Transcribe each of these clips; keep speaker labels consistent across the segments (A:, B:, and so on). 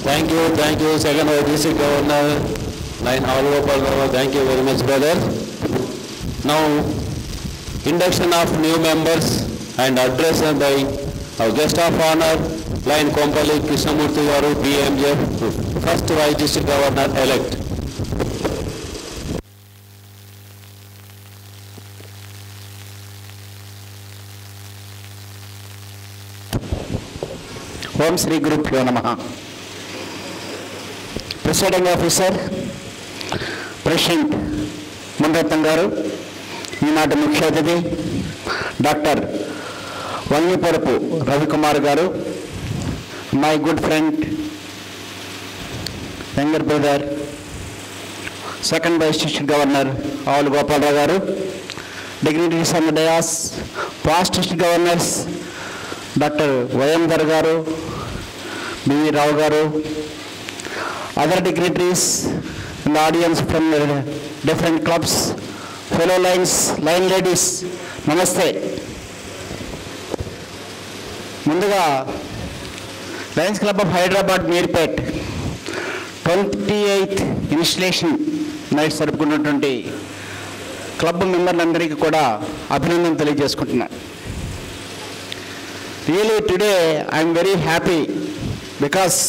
A: Thank you, thank you, second Vice District Governor, Line Gopal Rao, thank you very much, brother. Now, induction of new members and address by our guest of honor, Line Kompally Krishnamurthy Garu, BMJ, first Vice District Governor elect.
B: ఓం శ్రీ గురుభ్యో నమ presiding officer president Munaratnam గారు ఈనాటి ముఖ్య అతిథి doctor Vallipurapu Ravikumar garu my good friend younger brother second vice district governor Avula Gopalarao garu dignitaries and dais past district governors doctor వైఎందర్ garu B V Rao garu other dignitaries and audience from different clubs fellow lions lion ladies నమస్తే ముందుగా lions club of Hyderabad Meerpet twenty eighth installation night జరుపుకున్నటువంటి club మెంబర్లందరికీ కూడా అభినందన తెలియజేసుకుంటున్నాను really today I'm very happy because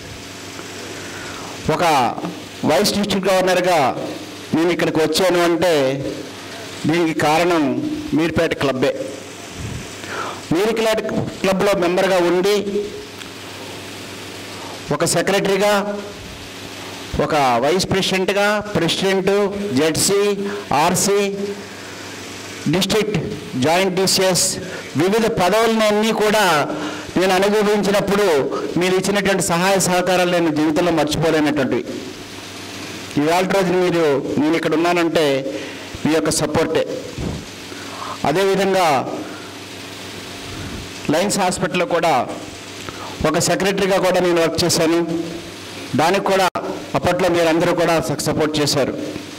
B: ఒక vice district గవర్నర్గా నేను ఇక్కడికి వచ్చాను అంటే దీనికి కారణం మీర్పేట క్లబ్బే మీరికలాట్ క్లబ్లో మెంబర్గా ఉండి ఒక సెక్రటరీగా ఒక వైస్ ప్రెసిడెంట్గా president ZC RC district joint DCS వివిధ పదవులన్నీ కూడా నేను అనుభవించినప్పుడు మీరు ఇచ్చినటువంటి సహాయ సహకారాలు నేను జీవితంలో మర్చిపోలేనటువంటివి ఇవాళ రోజున మీరు నేను ఇక్కడ ఉన్నానంటే మీ యొక్క సపోర్టే అదేవిధంగా లయన్స్ హాస్పిటల్లో కూడా ఒక సెక్రటరీగా కూడా నేను వర్క్ చేశాను దానికి కూడా అప్పట్లో మీరందరూ కూడా సపోర్ట్ చేశారు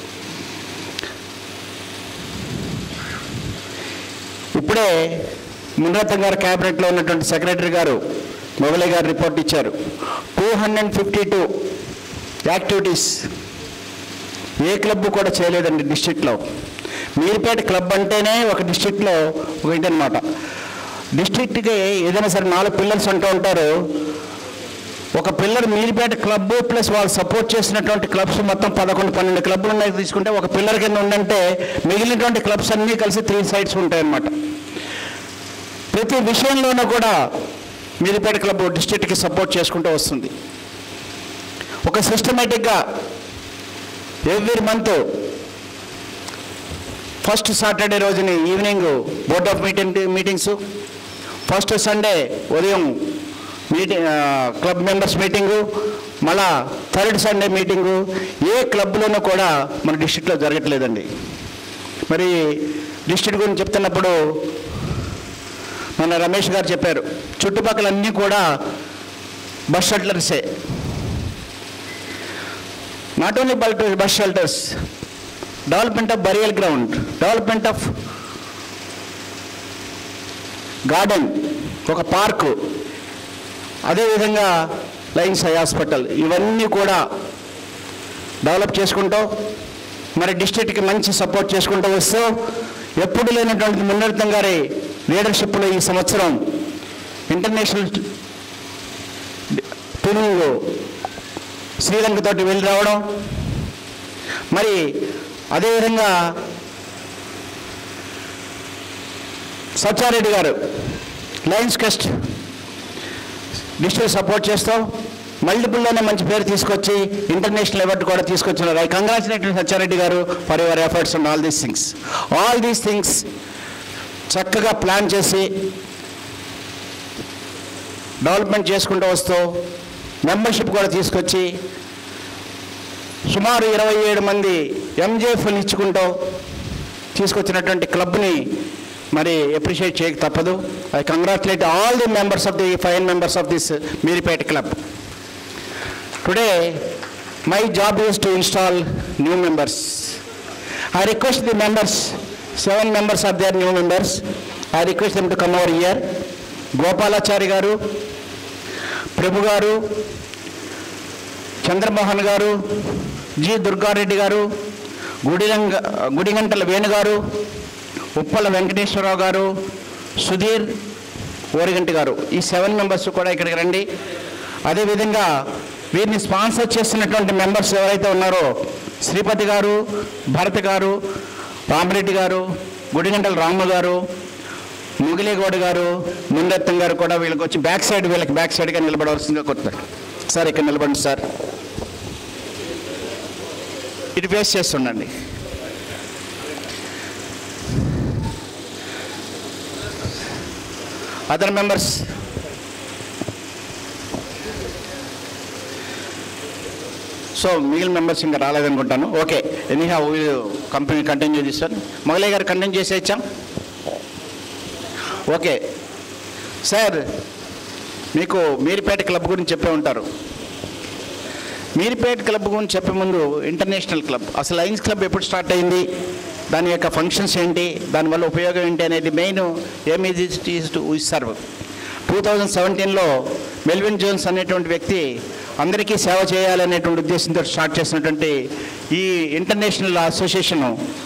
B: ఇప్పుడే మునరత్న గారు క్యాబినెట్లో ఉన్నటువంటి సెక్రటరీ గారు మొగలే గారు రిపోర్ట్ ఇచ్చారు two hundred fifty two activities ఏ క్లబ్ కూడా చేయలేదండి డిస్టిక్లో మీరుపేట క్లబ్ అంటేనే ఒక డిస్టిక్లో ఒక ఇదనమాట డిస్ట్రిక్ట్కి ఏదైనా సరే నాలుగు పిల్లర్స్ అంటూ ఉంటారు ఒక పిల్లర్ మీరిపేట క్లబ్ ప్లస్ వాళ్ళు సపోర్ట్ చేసినటువంటి క్లబ్స్ మొత్తం పదకొండు పన్నెండు క్లబ్లు ఉన్నాయి తీసుకుంటే ఒక పిల్లర్ కింద ఉందంటే మిగిలినటువంటి క్లబ్స్ అన్నీ కలిసి త్రీ సైడ్స్ ఉంటాయన్నమాట ప్రతి విషయంలోనూ కూడా మీరిపేట క్లబ్ డిస్ట్రిక్ట్కి సపోర్ట్ చేసుకుంటూ వస్తుంది ఒక సిస్టమేటిక్గా ఎవ్రీ మంత్ ఫస్ట్ సాటర్డే రోజుని evening board of meeting meetings first Sunday ఉదయం మీటింగ్ క్లబ్ మెంబర్స్ మీటింగు మళ్ళా థర్డ్ సండే మీటింగు ఏ క్లబ్లోనూ కూడా మన డిస్ట్రిక్ట్లో జరగట్లేదండి మరి డిస్ట్రిక్ట్ గురించి చెప్తున్నప్పుడు మన రమేష్ గారు చెప్పారు చుట్టుపక్కల అన్నీ కూడా బస్ షెల్టర్సే not only bus shelters development of burial ground development of garden ఒక పార్కు అదేవిధంగా లైన్స్ ఐ హాస్పిటల్ ఇవన్నీ కూడా డెవలప్ చేసుకుంటూ మరి డిస్ట్రిక్ట్కి మంచి సపోర్ట్ చేసుకుంటూ వస్తూ ఎప్పుడు లేనటువంటి మున్నర్థం గారి లీడర్షిప్లో ఈ సంవత్సరం ఇంటర్నేషనల్ టూరింగ్ శ్రీలంకతోటి వెళ్ళి రావడం మరి అదేవిధంగా సత్యారెడ్డి గారు లయన్స్ క్రెస్ట్ డిస్ట్రిక్ట్ సపోర్ట్ చేస్తాం మల్టిపుల్లోనే మంచి పేరు తీసుకొచ్చి ఇంటర్నేషనల్ అవార్డు కూడా తీసుకొచ్చినారు I congratulate Satya Reddy garu for your efforts and all these things all these things చక్కగా ప్లాన్ చేసి డెవలప్మెంట్ చేసుకుంటూ వస్తూ మెంబర్షిప్ కూడా తీసుకొచ్చి సుమారు ఇరవై ఏడు మంది ఎంజేఎఫ్లు ఇచ్చుకుంటూ తీసుకొచ్చినటువంటి క్లబ్ని మరి అప్రిషియేట్ చేయక తప్పదు I congratulate all the members of the five members of this Meerpet club today my job is to install new members I request the members seven members of their new members I request them to come over here Gopalachari garu Prabhu గారు చంద్రమోహన్ గారు G Durga Reddy గారు గుడిలంగ గుడిగంటల వేణు గారు ఉప్పల వెంకటేశ్వరరావు గారు సుధీర్ ఓరిగంటి గారు ఈ seven members కూడా ఇక్కడికి రండి అదేవిధంగా వీరిని స్పాన్సర్ చేస్తున్నటువంటి మెంబర్స్ ఎవరైతే ఉన్నారో శ్రీపతి గారు భరత్ గారు రామరెడ్డి గారు గుడిగంటల రాము గారు ముగిలిగౌడ్ గారు ముందెత్తం గారు కూడా వీళ్ళకి వచ్చి బ్యాక్ సైడ్ వీళ్ళకి బ్యాక్ సైడ్గా నిలబడవలసిందిగా కొడతారు సార్ ఇక్కడ నిలబడండి సార్ ఇటు ఫేస్ చేస్తుండండి అదర్ మెంబర్స్ సో మిగిలిన మెంబర్స్ ఇంకా రాలేదనుకుంటాను ఓకే ఎనీహా కంపెనీ కంటిన్యూ చేస్తాను మొగలయ్య గారు కంటిన్యూ చేసేయచ్చా ఓకే సార్ మీకు మీరిపేట క్లబ్ గురించి చెప్పే ఉంటారు మీరిపేట క్లబ్ గురించి చెప్పే ముందు ఇంటర్నేషనల్ క్లబ్ అసలు లయన్స్ క్లబ్ ఎప్పుడు స్టార్ట్ అయింది దాని యొక్క ఫంక్షన్స్ ఏంటి దానివల్ల ఉపయోగం ఏంటి అనేది main aim is to serve two thousand సెవెంటీన్లో మెల్విన్ జోన్స్ అనేటువంటి వ్యక్తి అందరికీ సేవ చేయాలనేటువంటి ఉద్దేశంతో స్టార్ట్ చేసినటువంటి ఈ ఇంటర్నేషనల్ అసోసియేషను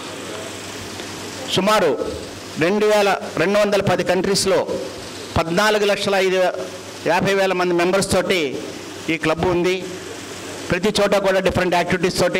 B: సుమారు రెండు వేల రెండు వందల పది కంట్రీస్లో పద్నాలుగు లక్షల ఐదు యాభై వేల మంది మెంబర్స్ తోటి ఈ క్లబ్ ఉంది ప్రతి చోట కూడా డిఫరెంట్ యాక్టివిటీస్ తోటి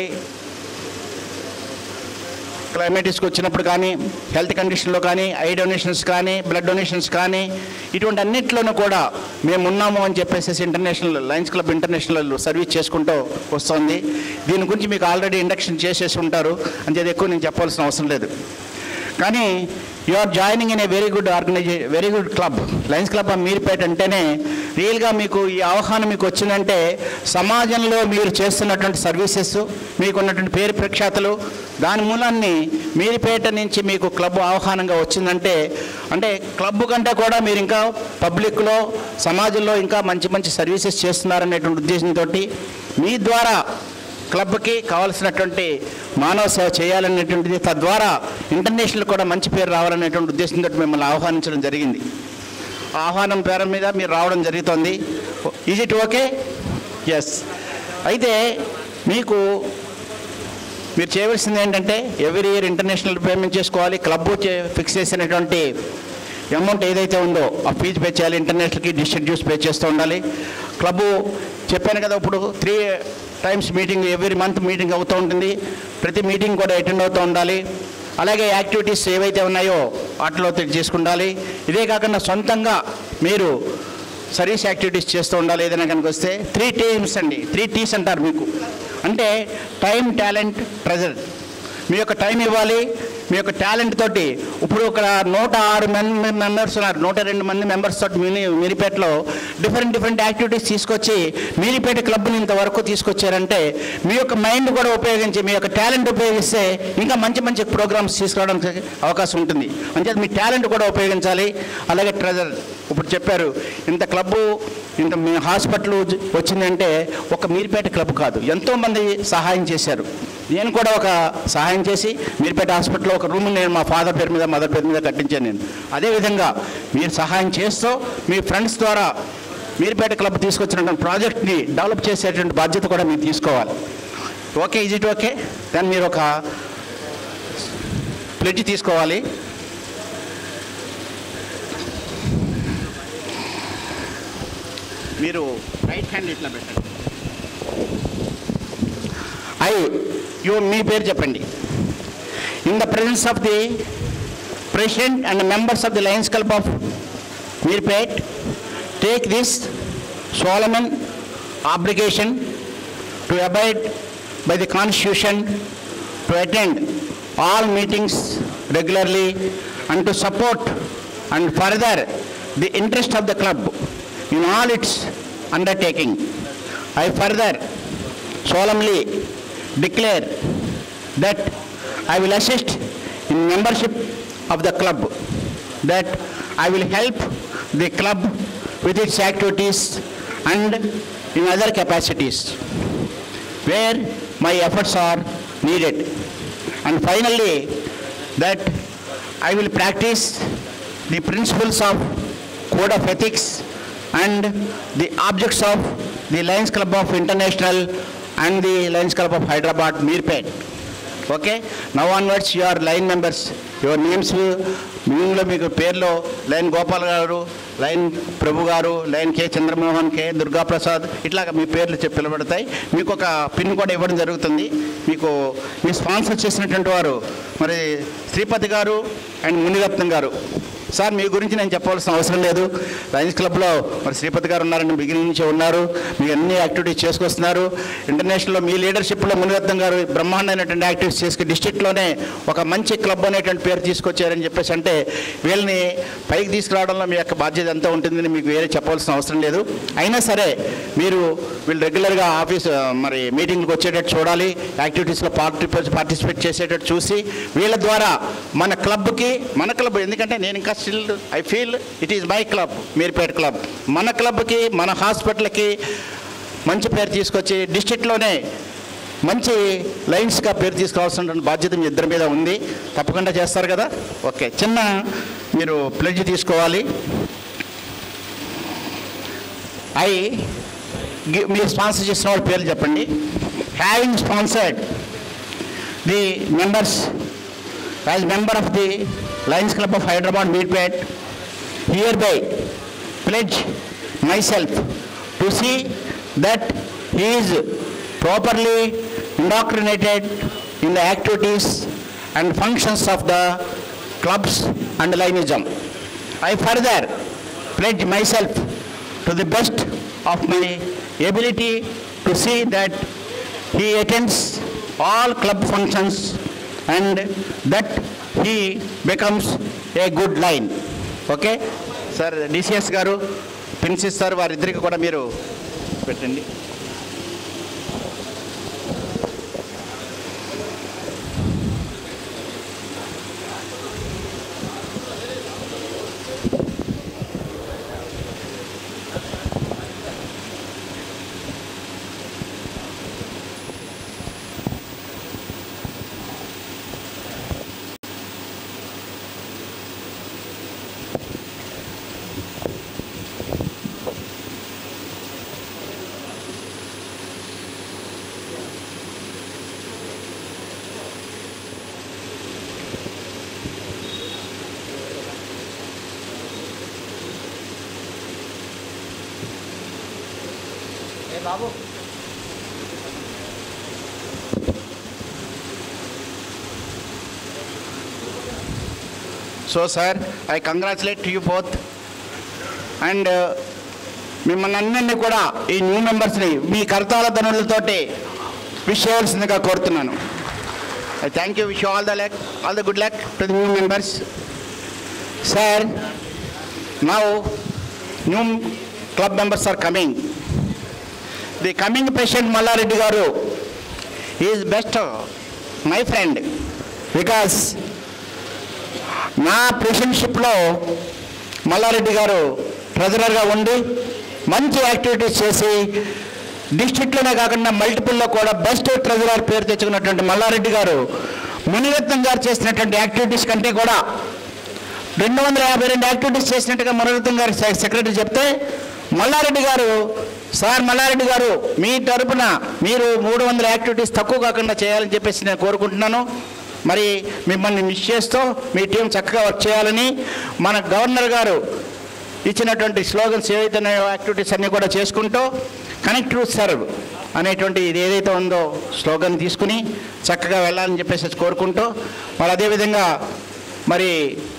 B: క్లైమేటిస్కి వచ్చినప్పుడు కానీ హెల్త్ కండిషన్లో కానీ ఐ డొనేషన్స్ కానీ బ్లడ్ డొనేషన్స్ కానీ ఇటువంటి అన్నింటిలోనూ కూడా మేము ఉన్నాము అని చెప్పేసి international lions club international service చేసుకుంటూ వస్తుంది దీని గురించి మీకు ఆల్రెడీ ఇండక్షన్ చేసేసి ఉంటారు అంతే ఎక్కువ నేను చెప్పాల్సిన అవసరం లేదు కానీ you are joining in a very good organise very good club lions club of Meerpet అంటేనే రియల్గా మీకు ఈ అవగాహన మీకు వచ్చిందంటే సమాజంలో మీరు చేస్తున్నటువంటి సర్వీసెస్ మీకు ఉన్నటువంటి పేరు ప్రఖ్యాతలు దాని మూలాన్ని మీరిపేట నుంచి మీకు క్లబ్ అవగాహనంగా వచ్చిందంటే అంటే క్లబ్ కంటే కూడా మీరు ఇంకా పబ్లిక్లో సమాజంలో ఇంకా మంచి మంచి సర్వీసెస్ చేస్తున్నారనేటువంటి ఉద్దేశంతో మీ ద్వారా క్లబ్కి కావాల్సినటువంటి మానవ సేవ చేయాలనేటువంటిది తద్వారా ఇంటర్నేషనల్ కూడా మంచి పేరు రావాలనేటువంటి ఉద్దేశంతో మిమ్మల్ని ఆహ్వానించడం జరిగింది ఆ ఆహ్వానం పేరు మీద మీరు రావడం జరుగుతుంది ఈజ్ ఇట్ ఓకే ఎస్ అయితే మీకు మీరు చేయవలసింది ఏంటంటే ఎవ్రీ ఇయర్ ఇంటర్నేషనల్ పేమెంట్ చేసుకోవాలి క్లబ్ ఫిక్స్ చేసినటువంటి అమౌంట్ ఏదైతే ఉందో ఆ ఫీజు పే చేయాలి ఇంటర్నేషనల్కి డిస్ట్రిక్ట్ డ్యూస్ పే చేస్తూ ఉండాలి క్లబ్బు చెప్పాను కదా ఇప్పుడు three times meeting every month meeting అవుతూ ఉంటుంది ప్రతి మీటింగ్ కూడా అటెండ్ అవుతూ ఉండాలి అలాగే యాక్టివిటీస్ ఏవైతే ఉన్నాయో వాటిలో చేసుకుండాలి ఇదే కాకుండా సొంతంగా మీరు సర్వీస్ యాక్టివిటీస్ చేస్తూ ఉండాలి ఏదైనా కనుక వస్తే త్రీ టీమ్స్ అండి త్రీ టీస్ అంటారు మీకు అంటే టైం టాలెంట్ ట్రెజర్ మీ యొక్క టైం ఇవ్వాలి మీ యొక్క టాలెంట్ తోటి ఇప్పుడు ఇక్కడ నూట ఆరు మంది మెంబర్స్ ఉన్నారు నూట రెండు మంది మెంబర్స్ తోటి మినీ మీరిపేటలో డిఫరెంట్ డిఫరెంట్ యాక్టివిటీస్ తీసుకొచ్చి మీరిపేట క్లబ్ని ఇంతవరకు తీసుకొచ్చారంటే మీ యొక్క మైండ్ కూడా ఉపయోగించి మీ యొక్క టాలెంట్ ఉపయోగిస్తే ఇంకా మంచి మంచి ప్రోగ్రామ్స్ తీసుకురావడానికి అవకాశం ఉంటుంది అంటే మీ టాలెంట్ కూడా ఉపయోగించాలి అలాగే ట్రెజర్ ఇప్పుడు చెప్పారు ఇంత క్లబ్బు ఇంత మీ హాస్పిటల్ వచ్చిందంటే ఒక మీరిపేట క్లబ్ కాదు ఎంతోమంది సహాయం చేశారు నేను కూడా ఒక సహాయం చేసి మీరుపేట హాస్పిటల్లో ఒక రూమ్ నేను మా ఫాదర్ పేరు మీద మదర్ పేరు మీద కట్టించాను నేను అదేవిధంగా మీరు సహాయం చేస్తూ మీ ఫ్రెండ్స్ ద్వారా మీరుపేట క్లబ్ తీసుకొచ్చినటువంటి ప్రాజెక్ట్ని డెవలప్ చేసేటువంటి బాధ్యత కూడా మీరు తీసుకోవాలి ఓకే ఈజ్ ఇట్ ఓకే దాన్ని మీరు ఒక ప్లెడ్జ్ తీసుకోవాలి మీరు రైట్ హ్యాండ్ ఇట్లా పెట్టండి ఐ యు మీ పేరు చెప్పండి in the presence of the president and members of the lions club of Meerpet take this solemn obligation to abide by the constitution to attend all meetings regularly and to support and further the interest of the club in all its undertaking. I further solemnly declare that I will assist in membership of the club, that I will help the club with its activities and in other capacities where my efforts are needed. And finally, that I will practice the principles of code of ethics and the objects of the Lions Club of International and the Lions Club of Hyderabad, Mirpet. Okay now onwards your lion members your names మీలో మీకు పేర్లో lion Gopal garu lion Prabhu garu lion K Chandramohan K Durgaprasad ఇట్లాగా మీ పేర్లు చెప్పి పిలువబడతాయి మీకు ఒక పిన్ కూడా ఇవ్వడం జరుగుతుంది మీకు మీ స్పాన్సర్ చేసినటువంటి వారు మరి శ్రీపతి గారు అండ్ మునిరత్నం గారు సార్ మీ గురించి నేను చెప్పవలసిన అవసరం లేదు లయన్స్ క్లబ్లో మరి శ్రీపతి గారు ఉన్నారండి బిగినింగ్ నుంచి ఉన్నారు మీ అన్ని యాక్టివిటీస్ చేసుకొస్తున్నారు ఇంటర్నేషనల్లో మీ లీడర్షిప్లో మునిరత్నం గారు బ్రహ్మాండమైనటువంటి యాక్టివిటీస్ చేసుకుని డిస్ట్రిక్ట్లోనే ఒక మంచి క్లబ్ అనేటువంటి పేరు తీసుకొచ్చారని చెప్పేసి అంటే వీళ్ళని పైకి తీసుకురావడంలో మీ యొక్క బాధ్యత ఎంత ఉంటుందని మీకు వేరే చెప్పవలసిన అవసరం లేదు అయినా సరే మీరు వీళ్ళు రెగ్యులర్గా ఆఫీస్ ఆ, మరి మీటింగ్కి వచ్చేటట్టు చూడాలి యాక్టివిటీస్లో పార్టిసిపేట్ పార్టిసిపేట్ చేసేటట్టు చూసి వీళ్ళ ద్వారా మన క్లబ్కి మన క్లబ్ ఎందుకంటే నేను ఇంకా still I feel it is my club Meerpet club మన క్లబ్కి మన హాస్పిటల్కి మంచి పేరు తీసుకొచ్చి డిస్ట్రిక్ట్లోనే మంచి లైన్స్గా పేరు తీసుకోవాల్సిన బాధ్యత మీ ఇద్దరి మీద ఉంది తప్పకుండా చేస్తారు కదా ఓకే చిన్న మీరు ప్లెడ్జ్ తీసుకోవాలి ఐ గి- మీరు స్పాన్సర్ చేసిన వాళ్ళ పేర్లు చెప్పండి having sponsored the members as member of the lions club of Hyderabad Meerpet hereby pledge myself to see that he is properly indoctrinated in the activities and functions of the clubs and Lionism. I further pledge myself to the best of my ability to see that he attends all club functions and that he becomes a good line. Okay sir DCS garu ప్రిన్సిస్ sir వారిద్దరికి కూడా మీరు పెట్టండి బాబు so sir I congratulate you both and మిమ్మల్ని అందరినీ కూడా ఈ న్యూ మెంబర్స్ని మీ కర్తాల ధనులతోటి విష్ చేయవలసిందిగా కోరుతున్నాను I thank you wish all the luck all the good luck to the new members sir now new club members are coming the coming president Malla Reddy garu is best my friend because నా ప్రెసిడెంట్షిప్లో మల్లారెడ్డి గారు ట్రెజరర్గా ఉండి మంచి activities చేసి డిస్ట్రిక్ట్లోనే కాకుండా మల్టిపుల్లో కూడా best treasurer పేరు తెచ్చుకున్నటువంటి మల్లారెడ్డి గారు మునిరత్నం గారు చేసినటువంటి యాక్టివిటీస్ కంటే కూడా రెండు వందల యాభై రెండు యాక్టివిటీస్ చేసినట్టుగా మునిరత్నం గారు సె- సెక్రటరీ చెప్తే మల్లారెడ్డి గారు సార్ మల్లారెడ్డి గారు మీ తరపున మీరు మూడు వందల యాక్టివిటీస్ తక్కువ కాకుండా చేయాలని చెప్పేసి నేను కోరుకుంటున్నాను మరి మిమ్మల్ని మిస్ చేస్తూ మీ టీం చక్కగా వర్క్ చేయాలని మన గవర్నర్ గారు ఇచ్చినటువంటి స్లోగన్స్ ఏవైతే ఉన్నాయో యాక్టివిటీస్ అన్నీ కూడా చేసుకుంటూ కనెక్ట్ టు సర్వ్ అనేటువంటి ఇది ఏదైతే ఉందో స్లోగన్ తీసుకుని చక్కగా వెళ్ళాలని చెప్పేసి కోరుకుంటూ మరి అదేవిధంగా మరి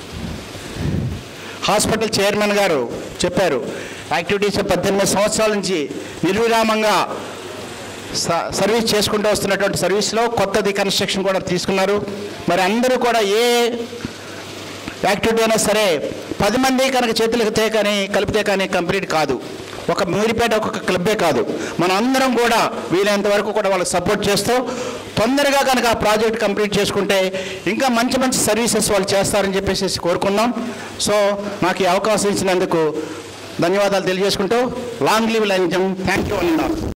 B: హాస్పిటల్ చైర్మన్ గారు చెప్పారు యాక్టివిటీస్ పద్దెనిమిది సంవత్సరాల నుంచి నిర్విరామంగా స- సర్వీస్ చేసుకుంటూ వస్తున్నటువంటి సర్వీస్లో కొత్తది కన్స్ట్రక్షన్ కూడా తీసుకున్నారు మరి అందరూ కూడా ఏ యాక్టివిటీ అయినా సరే పది మంది కనుక చేతులకు తే కానీ కలిపితే కానీ కంప్లీట్ కాదు ఒక మీరిపేట ఒక క్లబ్బే కాదు మన అందరం కూడా వీలైనంత వరకు కూడా వాళ్ళకి సపోర్ట్ చేస్తూ తొందరగా కనుక ఆ ప్రాజెక్ట్ కంప్లీట్ చేసుకుంటే ఇంకా మంచి మంచి సర్వీసెస్ వాళ్ళు చేస్తారని చెప్పేసి కోరుకున్నాం సో నాకు ఈ అవకాశం ఇచ్చినందుకు ధన్యవాదాలు తెలియజేసుకుంటూ long live lion thank you and